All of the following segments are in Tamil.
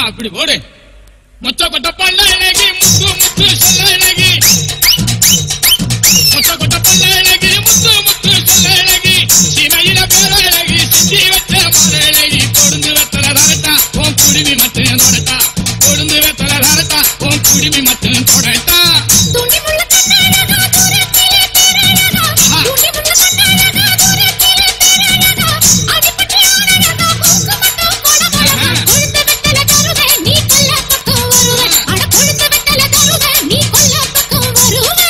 அப்படி போடு மொச்ச கொட்ட பல்ல அழகி முத்து முத்து சொல்ல அழகி மொச்ச கொட்ட பல்ல அழகி முத்து முத்து சொல்ல அழகி சீமையில பேர அழகி சித்தி வச்ச மர அழகி கொடுந்து வெத்தல தரட்டா உன் குடுமி மட்டும் தொடட்டா கொடுந்து வெத்தல தரட்டா உன் குடுமி மட்டும் தொடட்டா துண்டி முள்ள கண்ணழகா தூரத்திலே பேரழகா துண்டி முள்ள கண்ணழகா தூரத்திலே பேரழகா அடிபட்டு ஆனழகா மூக்கு மட்டும் கொடமழகா கொழுத்த வெத்தல தருவே நீ கொல்ல பக்கம் வருவே அட கொழுத்த வெத்தல தருவே நீ கொல்ல பக்கம் வருவே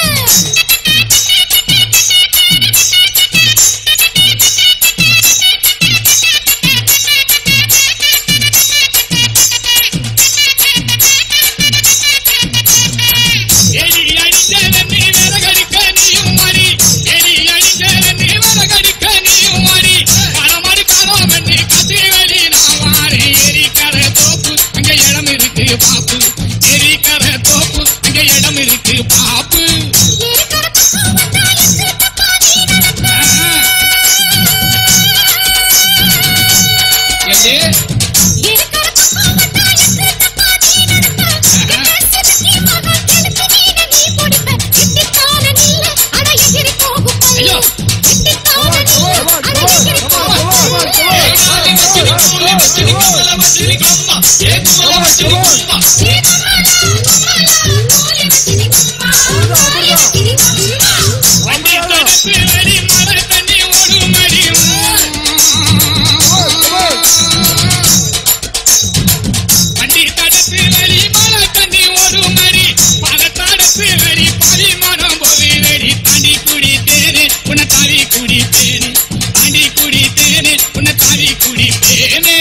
எலி அடிச்சேன நீ விறகடிக்க நீயும் மாறி எலி அடிச்சேன நீ விறகடிக்க நீயும் மாறி களமாடி களம் நீ கத்தி வெளி நான் வாரி எரிக்கர தோப்பு அங்க இடம் இருக்கு பாப்பு எரிக்கர தோப்பு அங்க இடம் இருக்கு பாப்பு ஏறிக்கர பக்கம் வந்தா எங்கு தப்பா நீ நடப்ப எது ஏறிக்கர பக்கம் வந்தா எங்கு தப்பா நீ நடப்ப சிவத்தி மகா கெளுத்து மீன நீ பொடிப்ப கிட்டித்தான நில்ல அட எகிரி போகும் பல்லு கிட்டித்தான நில்ல அட எகிரி போகும் பல்லு வண்டி தடுப்பு வெளி மழை தண்ணி ஒரு மடியும் வண்டி தடுப்பு வெளி மழை தண்ணி ஒரு மடி பல தடுப்பு வெளி பரிமாணம் போவி வெடி தாண்டி குடி தேனே உன்னை தாவி குடி தேனே தாண்டி குடி தேனே உன்னை தாவி குடி தேனே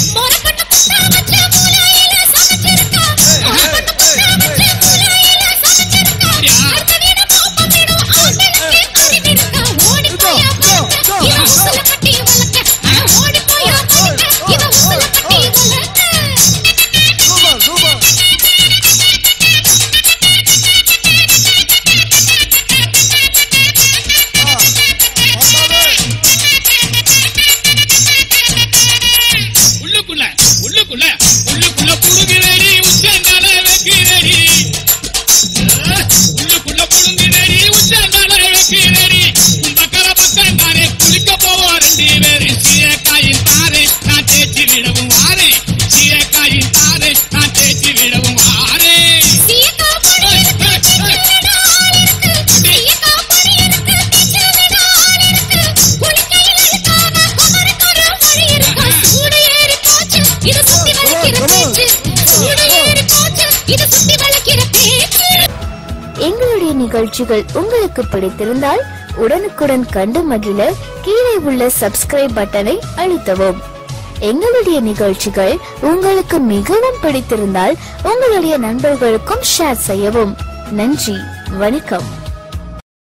உள்ளுக்குள்ள உள்ளுக்குள்ள உள்ளுக்குள்ள புடுங்குறடி உச்சந்தால வைக்கிறடி உள்ளுக்குள்ள புடுங்குறடி உச்சந்தால வைக்கிறடி பக்கர பக்கம் தானே குளிக்க போவோம் ரெண்டு பேரு சீயக்காயின் தாரே நான் தேய்ச்சி விடவும் வாரே சீயக்காயின் தாரே நான் தேய்ச்சி விடவும் வாரே இது சுத்தி வளைக்கிற பேச்சு சூடு ஏறி போச்சு இது சுத்தி வளைக்கிற பேச்சு எங்களுடைய நிகழ்ச்சிகள் உங்களுக்கு பிடித்திருந்தால் உடனுக்குடன் கண்டு மகிழ கீழே உள்ள சப்ஸ்கிரைப் பட்டனை அழுத்தவும் எங்களுடைய நிகழ்ச்சிகள் உங்களுக்கு மிகவும் பிடித்திருந்தால் உங்களுடைய நண்பர்களுக்கும் ஷேர் செய்யவும் நன்றி வணக்கம்